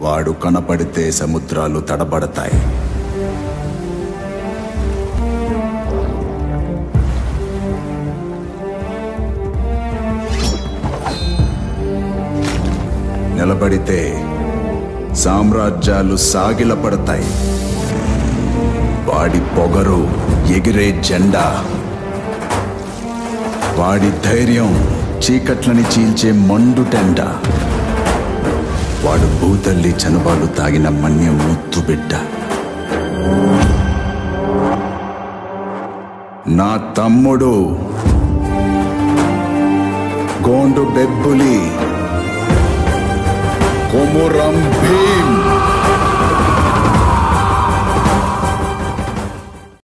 వాడు కనపడితే సముద్రాలు తడబడతాయి నిలబడితే సామ్రాజ్యాలు సాగిలపడతాయి వాడి పొగరు ఎగిరే జెండా వాడి ధైర్యం చీకట్లని చీల్చే మండుటెండ వాడు భూతల్లి చనుబాలు తాగిన మన్యం ముత్తు బిడ్డ నా తమ్ముడు గోండు బెబ్బులి కొమురం భీమ్